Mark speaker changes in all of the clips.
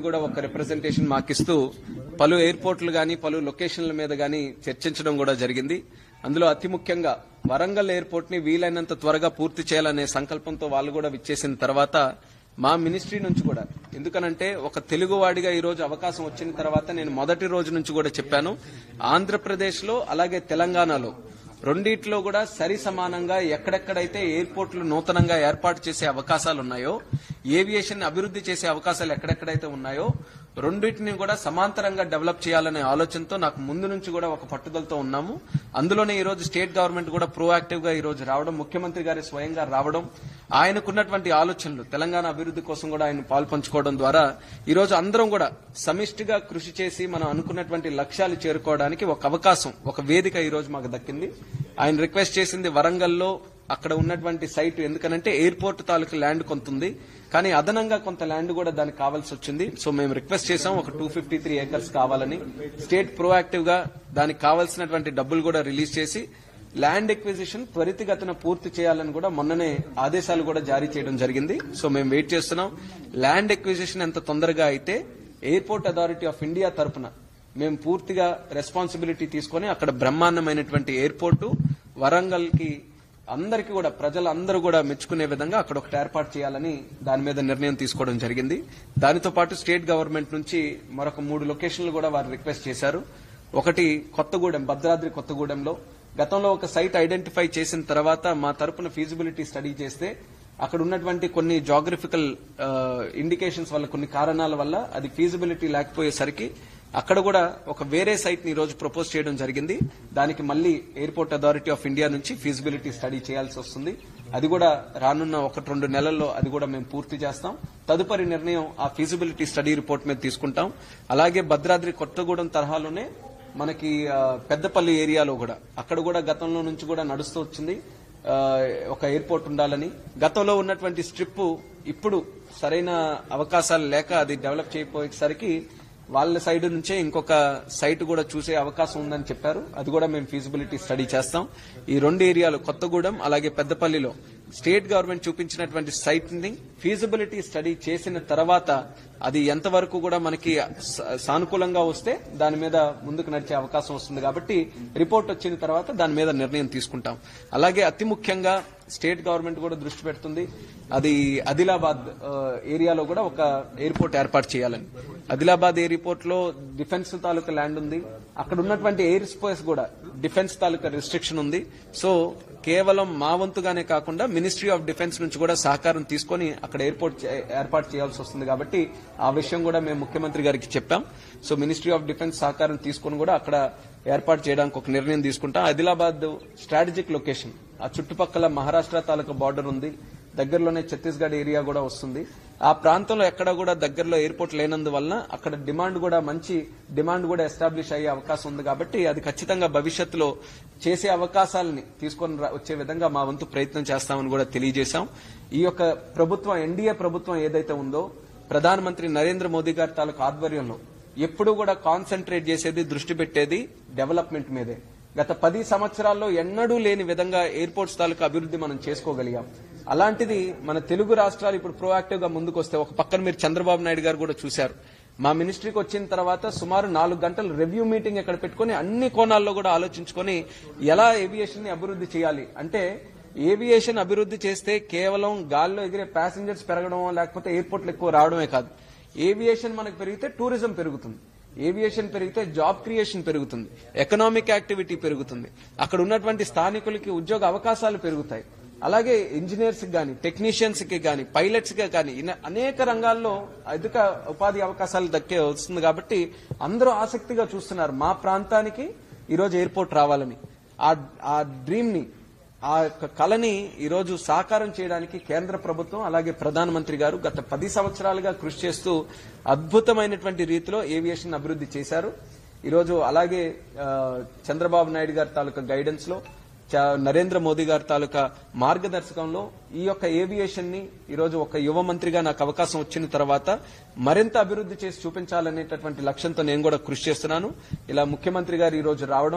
Speaker 1: కూడా ఒక రిప్రజెంటేషన్ మాకిస్తూ పలు ఎయిర్పోర్ట్లు గాని పలు లొకేషన్ల మీద గాని చర్చించడం కూడా జరిగింది అందులో అతి ముఖ్యంగా వరంగల్ ఎయిర్పోర్ట్ ని వీలైనంత త్వరగా పూర్తి చేయాలనే సంకల్పంతో వాళ్ళు కూడా విచ్చేసిన తర్వాత మా మినిస్ట్రీ నుంచి కూడా ఎందుకనంటే ఒక తెలుగువాడిగా ఈ రోజు అవకాశం వచ్చిన తర్వాత నేను మొదటి రోజు నుంచి కూడా చెప్పాను ఆంధ్రప్రదేశ్ లో అలాగే తెలంగాణలో రెండిట్లో కూడా సరి సమానంగా ఎక్కడెక్కడైతే ఎయిర్పోర్ట్లు నూతనంగా ఏర్పాటు చేసే అవకాశాలు ఉన్నాయో ఏవియేషన్ అభివృద్ధి చేసే అవకాశాలు ఎక్కడెక్కడైతే ఉన్నాయో రెండింటిని కూడా సమాంతరంగా డెవలప్ చేయాలనే ఆలోచనతో నాకు ముందు నుంచి కూడా ఒక పట్టుదలతో ఉన్నాము అందులోనే ఈ రోజు స్టేట్ గవర్నమెంట్ కూడా ప్రోయాక్టివ్ గా ఈ రోజు రావడం ముఖ్యమంత్రి గారి స్వయంగా రావడం ఆయనకున్నటువంటి ఆలోచనలు తెలంగాణ అభివృద్ధి కోసం కూడా ఆయన పాల్పంచుకోవడం ద్వారా ఈ రోజు అందరం కూడా సమిష్టిగా కృషి చేసి మనం అనుకున్నటువంటి లక్ష్యాలు చేరుకోవడానికి ఒక అవకాశం ఒక వేదిక ఈ రోజు మాకు దక్కింది ఆయన రిక్వెస్ట్ చేసింది వరంగల్లో అక్కడ ఉన్నటువంటి సైట్ ఎందుకనంటే ఎయిర్పోర్ట్ తాలూకు ల్యాండ్ కొంత ఉంది కానీ అదనంగా కొంత ల్యాండ్ కూడా దానికి కావాల్సి వచ్చింది సో మేము రిక్వెస్ట్ చేసాం ఒక టూ ఫిఫ్టీ త్రీ ఏకర్స్ కావాలని స్టేట్ ప్రోయాక్టివ్ గా దానికి కావాల్సినటువంటి డబ్బులు కూడా రిలీజ్ చేసి ల్యాండ్ ఎక్విజిషన్ త్వరితగతిన పూర్తి చేయాలని కూడా మొన్ననే ఆదేశాలు కూడా జారీ చేయడం జరిగింది సో మేము వెయిట్ చేస్తున్నాం ల్యాండ్ ఎక్విజిషన్ ఎంత తొందరగా అయితే ఎయిర్పోర్ట్ అథారిటీ ఆఫ్ ఇండియా తరపున మేము పూర్తిగా రెస్పాన్సిబిలిటీ తీసుకొని అక్కడ బ్రహ్మాండమైనటువంటి ఎయిర్పోర్టు వరంగల్ కి అందరికీ కూడా ప్రజలందరూ కూడా మెచ్చుకునే విధంగా అక్కడ ఒకటి ఏర్పాటు చేయాలని దాని మీద నిర్ణయం తీసుకోవడం జరిగింది దానితో పాటు స్టేట్ గవర్నమెంట్ నుంచి మరొక మూడు లొకేషన్లు కూడా వారు రిక్వెస్ట్ చేశారు ఒకటి కొత్తగూడెం భద్రాద్రి కొత్తగూడెంలో గతంలో ఒక సైట్ ఐడెంటిఫై చేసిన తర్వాత మా తరపున ఫీజిబిలిటీ స్టడీ చేస్తే అక్కడ ఉన్నటువంటి కొన్ని జాగ్రఫికల్ ఇండికేషన్స్ వల్ల కొన్ని కారణాల వల్ల అది ఫీజిబిలిటీ లేకపోయేసరికి అక్కడ కూడా ఒక వేరే సైట్ ని ఈ రోజు ప్రపోజ్ చేయడం జరిగింది దానికి మళ్ళీ ఎయిర్పోర్ట్ అథారిటీ ఆఫ్ ఇండియా నుంచి ఫీజిబిలిటీ స్టడీ చేయాల్సి వస్తుంది అది కూడా రానున్న ఒకటి రెండు నెలల్లో అది కూడా మేము పూర్తి చేస్తాం తదుపరి నిర్ణయం ఆ ఫీజిబిలిటీ స్టడీ రిపోర్ట్ మీద తీసుకుంటాం అలాగే భద్రాద్రి కొత్తగూడెం తరహాలోనే మనకి ఆ, పెద్దపల్లి ఏరియాలో కూడా అక్కడ కూడా గతంలో నుంచి కూడా నడుస్తూ వచ్చింది ఆ, ఒక ఎయిర్పోర్ట్ ఉండాలని గతంలో ఉన్నటువంటి స్ట్రిప్ ఇప్పుడు సరైన అవకాశాలు లేక అది డెవలప్ చేయకపోయేసరికి వాళ్ళ సైడ్ నుంచే ఇంకొక సైట్ కూడా చూసే అవకాశం ఉందని చెప్పారు అది కూడా మేము ఫీజిబిలిటీ స్టడీ చేస్తాం ఈ రెండు ఏరియాలు కొత్తగూడెం అలాగే పెద్దపల్లిలో స్టేట్ గవర్నమెంట్ చూపించినటువంటి సైట్ ని ఫీజిబిలిటీ స్టడీ చేసిన తర్వాత అది ఎంతవరకు కూడా మనకి స- సానుకూలంగా వస్తే దాని మీద ముందుకు నడిచే అవకాశం వస్తుంది కాబట్టి రిపోర్ట్ వచ్చిన తర్వాత దాని మీద నిర్ణయం తీసుకుంటాం అలాగే అతి ముఖ్యంగా స్టేట్ గవర్నమెంట్ కూడా దృష్టి పెడుతుంది అది ఆదిలాబాద్ ఆ, ఏరియాలో కూడా ఒక ఎయిర్పోర్ట్ ఏర్పాటు చేయాలని ఆదిలాబాద్ ఎయిర్పోర్ట్ లో డిఫెన్స్ తాలూకా ల్యాండ్ ఉంది అక్కడ ఉన్నటువంటి ఎయిర్ స్పేస్ కూడా డిఫెన్స్ తాలూకా రిస్ట్రిక్షన్ ఉంది సో కేవలం మా వంతుగానే కాకుండా మినిస్ట్రీ ఆఫ్ డిఫెన్స్ నుంచి కూడా సహకారం తీసుకొని అక్కడ ఎయిర్పోర్ట్ చే- ఏర్పాటు చేయాల్సి వస్తుంది కాబట్టి ఆ విషయం కూడా మేము ముఖ్యమంత్రి గారికి చెప్పాం సో మినిస్ట్రీ ఆఫ్ డిఫెన్స్ సహకారం తీసుకొని కూడా అక్కడ ఏర్పాటు చేయడానికి ఒక నిర్ణయం తీసుకుంటాం ఆదిలాబాద్ స్ట్రాటజిక్ లొకేషన్ ఆ చుట్టుపక్కల మహారాష్ట్ర తాలూకా బార్డర్ ఉంది దగ్గరలోనే ఛత్తీస్గఢ్ ఏరియా కూడా వస్తుంది ఆ ప్రాంతంలో ఎక్కడ కూడా దగ్గరలో ఎయిర్పోర్ట్ లేనందువలన అక్కడ డిమాండ్ కూడా మంచి డిమాండ్ కూడా ఎస్టాబ్లిష్ అయ్యే అవకాశం ఉంది కాబట్టి అది ఖచ్చితంగా భవిష్యత్తులో చేసే అవకాశాలని తీసుకొని రా- వచ్చే విధంగా మా వంతు ప్రయత్నం చేస్తామని కూడా తెలియజేశాం ఈ యొక్క ప్రభుత్వం ఎన్డీఏ ప్రభుత్వం ఏదైతే ఉందో ప్రధానమంత్రి నరేంద్ర మోదీ గారి తాలూకు ఆధ్వర్యంలో ఎప్పుడూ కూడా కాన్సన్ట్రేట్ చేసేది దృష్టి పెట్టేది డెవలప్మెంట్ మీదే గత పది సంవత్సరాల్లో ఎన్నడూ లేని విధంగా ఎయిర్పోర్ట్స్ తాలూకు అభివృద్ధి మనం చేసుకోగలిగాం అలాంటిది మన తెలుగు రాష్ట్రాలు ఇప్పుడు ప్రోయాక్టివ్ గా ముందుకు వస్తే ఒక పక్కన మీరు చంద్రబాబు నాయుడు గారు కూడా చూశారు మా మినిస్ట్రీకి వచ్చిన తర్వాత సుమారు నాలుగు గంటలు రివ్యూ మీటింగ్ ఇక్కడ పెట్టుకుని అన్ని కోణాల్లో కూడా ఆలోచించుకొని ఎలా ఏవియేషన్ ని అభివృద్ధి చేయాలి అంటే ఏవియేషన్ అభివృద్ధి చేస్తే కేవలం గాల్లో ఎగిరే ప్యాసింజర్స్ పెరగడం లేకపోతే ఎయిర్పోర్ట్లు ఎక్కువ రావడమే కాదు ఏవియేషన్ మనకు పెరిగితే టూరిజం పెరుగుతుంది ఏవియేషన్ పెరిగితే జాబ్ క్రియేషన్ పెరుగుతుంది ఎకనామిక్ యాక్టివిటీ పెరుగుతుంది అక్కడ ఉన్నటువంటి స్థానికులకి ఉద్యోగ అవకాశాలు పెరుగుతాయి అలాగే ఇంజనీర్స్ కి గాని టెక్నీషియన్స్ కి గాని పైలట్స్ కి గాని ఇన- అనేక రంగాల్లో అధిక ఉపాధి అవకాశాలు దక్కే వస్తుంది కాబట్టి అందరూ ఆసక్తిగా చూస్తున్నారు మా ప్రాంతానికి ఈరోజు ఎయిర్పోర్ట్ రావాలని ఆ ఆ డ్రీమ్ ని ఆ యొక్క కళని ఈరోజు సాకారం చేయడానికి కేంద్ర ప్రభుత్వం అలాగే ప్రధానమంత్రి గారు గత పది సంవత్సరాలుగా కృషి చేస్తూ అద్భుతమైనటువంటి రీతిలో ఏవియేషన్ అభివృద్ధి చేశారు ఈరోజు అలాగే ఆ, చంద్రబాబు నాయుడు గారి తాలూకా గైడెన్స్ లో చ- నరేంద్ర మోదీ గారి తాలూకా మార్గదర్శకంలో ఈ యొక్క ఏవియేషన్ ని ఈరోజు ఒక యువ మంత్రిగా నాకు అవకాశం వచ్చిన తర్వాత మరింత అభివృద్ధి చేసి చూపించాలనేటటువంటి లక్ష్యంతో నేను కూడా కృషి చేస్తున్నాను ఇలా ముఖ్యమంత్రి గారు ఈ రోజు రావడం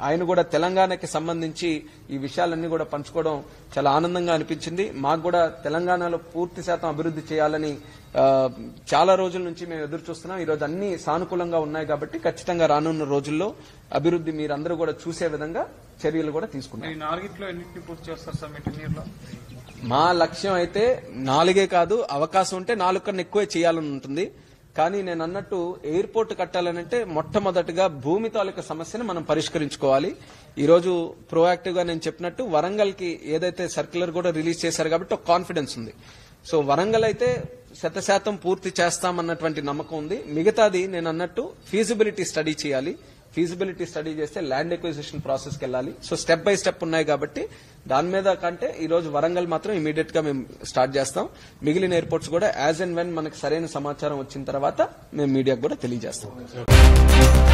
Speaker 1: ఆయన కూడా తెలంగాణకి సంబంధించి ఈ విషయాలన్నీ కూడా పంచుకోవడం చాలా ఆనందంగా అనిపించింది మాకు కూడా తెలంగాణలో పూర్తి శాతం అభివృద్ధి చేయాలని ఆ, చాలా రోజుల నుంచి మేము ఎదురు చూస్తున్నాం ఈ రోజు అన్ని సానుకూలంగా ఉన్నాయి కాబట్టి ఖచ్చితంగా రానున్న రోజుల్లో అభివృద్ధి మీరందరూ కూడా చూసే విధంగా చర్యలు కూడా తీసుకున్నాం
Speaker 2: ఈ నాలుగిట్లో ఎన్నింటిని పూర్తి చేస్తారు సార్ మీ టెన్ లో
Speaker 1: మా లక్ష్యం అయితే నాలుగే కాదు అవకాశం ఉంటే నాలుగు కన్నా ఎక్కువే చేయాలని ఉంటుంది కానీ నేను అన్నట్టు ఎయిర్పోర్ట్ కట్టాలనంటే మొట్టమొదటిగా భూమి తాలూకా సమస్యను మనం పరిష్కరించుకోవాలి ఈ రోజు ప్రోయాక్టివ్ గా నేను చెప్పినట్టు వరంగల్ కి ఏదైతే సర్క్యులర్ కూడా రిలీజ్ చేశారు కాబట్టి ఒక కాన్ఫిడెన్స్ ఉంది సో వరంగల్ అయితే శత శాతం పూర్తి చేస్తామన్నటువంటి నమ్మకం ఉంది మిగతాది నేను అన్నట్టు ఫీజిబిలిటీ స్టడీ చేయాలి ఫీజిబిలిటీ స్టడీ చేస్తే ల్యాండ్ ఎక్విజిషన్ ప్రాసెస్ కి వెళ్ళాలి సో స్టెప్ బై స్టెప్ ఉన్నాయి కాబట్టి దాని మీద కంటే ఈ రోజు వరంగల్ మాత్రం ఇమీడియట్ గా మేము స్టార్ట్ చేస్తాం మిగిలిన ఎయిర్పోర్ట్స్ కూడా యాజ్ అండ్ వెన్ మనకి సరైన సమాచారం వచ్చిన తర్వాత మేము మీడియాకు కూడా తెలియజేస్తాం